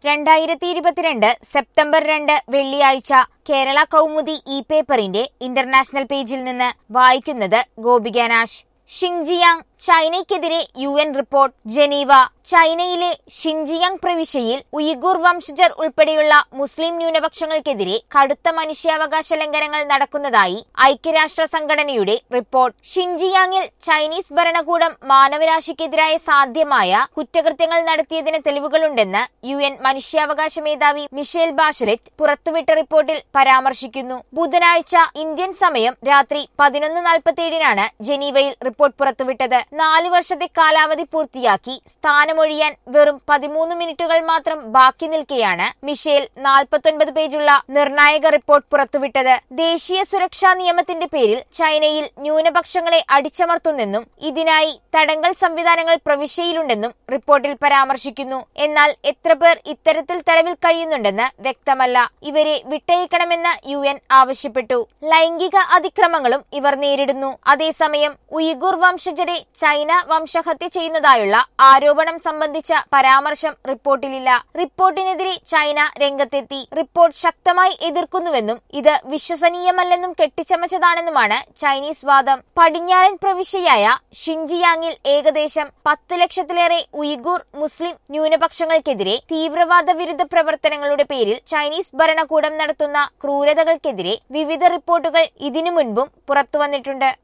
രണ്ടായിരത്തി ഇരുപത്തിരണ്ട് സെപ്റ്റംബർ രണ്ട് വെള്ളിയാഴ്ച കേരള കൗമുദി ഇ പേപ്പറിന്റെ ഇന്റർനാഷണൽ പേജിൽ നിന്ന് വായിക്കുന്നത് ഗോപിക നാശ് ഷിങ്ജിയാങ് ചൈനയ്ക്കെതിരെ യു എൻ റിപ്പോർട്ട് ജനീവ ചൈനയിലെ ഷിൻജിയാങ് പ്രവിശ്യയിൽ ഉയിഗൂർ വംശജർ ഉൾപ്പെടെയുള്ള മുസ്ലിം ന്യൂനപക്ഷങ്ങൾക്കെതിരെ കടുത്ത മനുഷ്യാവകാശ ലംഘനങ്ങൾ നടക്കുന്നതായി ഐക്യരാഷ്ട്ര സംഘടനയുടെ റിപ്പോർട്ട് ഷിൻജിയാങ്ങിൽ ചൈനീസ് ഭരണകൂടം മാനവരാശിക്കെതിരായ സാധ്യമായ കുറ്റകൃത്യങ്ങൾ നടത്തിയതിന് തെളിവുകളുണ്ടെന്ന് യു എൻ മനുഷ്യാവകാശ മേധാവി മിഷേൽ ബാഷലെറ്റ് പുറത്തുവിട്ട റിപ്പോർട്ടിൽ പരാമർശിക്കുന്നു ബുധനാഴ്ച ഇന്ത്യൻ സമയം രാത്രി പതിനൊന്ന് നാൽപ്പത്തിയേഴിനാണ് ജനീവയിൽ റിപ്പോർട്ട് പുറത്തുവിട്ടത് നാലു വർഷത്തെ കാലാവധി പൂർത്തിയാക്കി സ്ഥാനമൊഴിയാൻ വെറും പതിമൂന്ന് മിനിറ്റുകൾ മാത്രം ബാക്കി നിൽക്കെയാണ് മിഷേൽ നാൽപ്പത്തൊൻപത് പേജുള്ള നിർണായക റിപ്പോർട്ട് പുറത്തുവിട്ടത് ദേശീയ സുരക്ഷാ നിയമത്തിന്റെ പേരിൽ ചൈനയിൽ ന്യൂനപക്ഷങ്ങളെ അടിച്ചമർത്തുന്നെന്നും ഇതിനായി തടങ്കൽ സംവിധാനങ്ങൾ പ്രവിശ്യയിലുണ്ടെന്നും റിപ്പോർട്ടിൽ പരാമർശിക്കുന്നു എന്നാൽ എത്ര പേർ ഇത്തരത്തിൽ തടവിൽ കഴിയുന്നുണ്ടെന്ന് വ്യക്തമല്ല ഇവരെ വിട്ടയക്കണമെന്ന് യു എൻ ആവശ്യപ്പെട്ടു ലൈംഗിക അതിക്രമങ്ങളും ഇവർ നേരിടുന്നു അതേസമയം ഉയിഗൂർ വംശജരെ ചൈന വംശഹത്യ ചെയ്യുന്നതായുള്ള ആരോപണം സംബന്ധിച്ച പരാമർശം റിപ്പോർട്ടിലില്ല റിപ്പോർട്ടിനെതിരെ ചൈന രംഗത്തെത്തി റിപ്പോർട്ട് ശക്തമായി എതിർക്കുന്നുവെന്നും ഇത് വിശ്വസനീയമല്ലെന്നും കെട്ടിച്ചമച്ചതാണെന്നുമാണ് ചൈനീസ് വാദം പടിഞ്ഞാറൻ പ്രവിശ്യയായ ഷിൻജിയാങ്ങിൽ ഏകദേശം പത്ത് ലക്ഷത്തിലേറെ ഉയിഗൂർ മുസ്ലിം ന്യൂനപക്ഷങ്ങൾക്കെതിരെ തീവ്രവാദ വിരുദ്ധ പ്രവർത്തനങ്ങളുടെ പേരിൽ ചൈനീസ് ഭരണകൂടം നടത്തുന്ന ക്രൂരതകൾക്കെതിരെ വിവിധ റിപ്പോർട്ടുകൾ ഇതിനു മുൻപും പുറത്തുവന്നിട്ടുണ്ട്